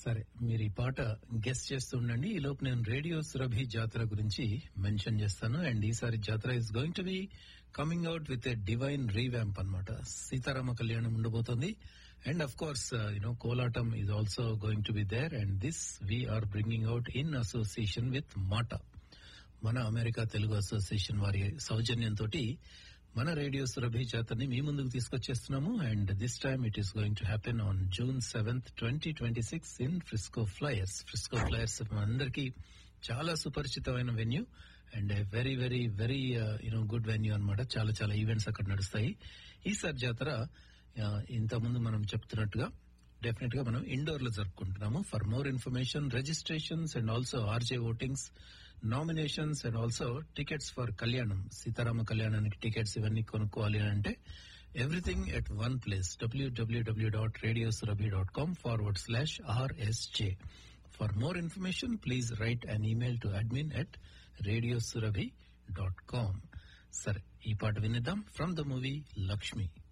సరే మీరు ఈ పాట గెస్ట్ చేస్తుండండి ఈ లోపు నేను రేడియో సురభి జాతర గురించి మెన్షన్ చేస్తాను అండ్ ఈసారి జాతర is going to be coming out with a divine revamp అనమాట సీతారామ కళ్యాణం ఉండబోతుంది and of course you know Kolatam is also going to be there and this we are bringing out in association with MATA మన America Telugu association వారి సౌజన్యంతో మన radio Surabhi జాతరని మీ ముందుకు తీసుకొచ్చేస్తున్నాము and this time it is going to happen on June seventh twenty twenty six in Frisco Flyers Frisco Flyers అందరికీ చాలా సుపరిచితమైన venue and very very very you know good venue అన్నమాట చాలా చాలా ఈవెంట్స్ అక్కడ నడుస్తాయి ఈసారి జాతర ఇంతకుముందు మనం చెప్తున్నట్టుగా డెఫినెట్ గా మనం ఇండోర్ లో జరుపుకుంటున్నాము for more information registrations and also RJ votings nominations and also tickets for Kalyanam Sitarama కళ్యాణానికి టికెట్స్ ఇవన్నీ కొనుక్కోవాలి అని అంటే ఎవ్రీథింగ్ ఎట్ వన్ ప్లేస్ డబ్ల్యూడబ్ల్యూడబ్ల్యూ dot radio Surabhi dot com forward slash RSJ for more information please write an email to admin at radio Surabhi dot com సరే ఈ పాట వినిద్దాం ఫ్రమ్ ద మూవీ లక్ష్మి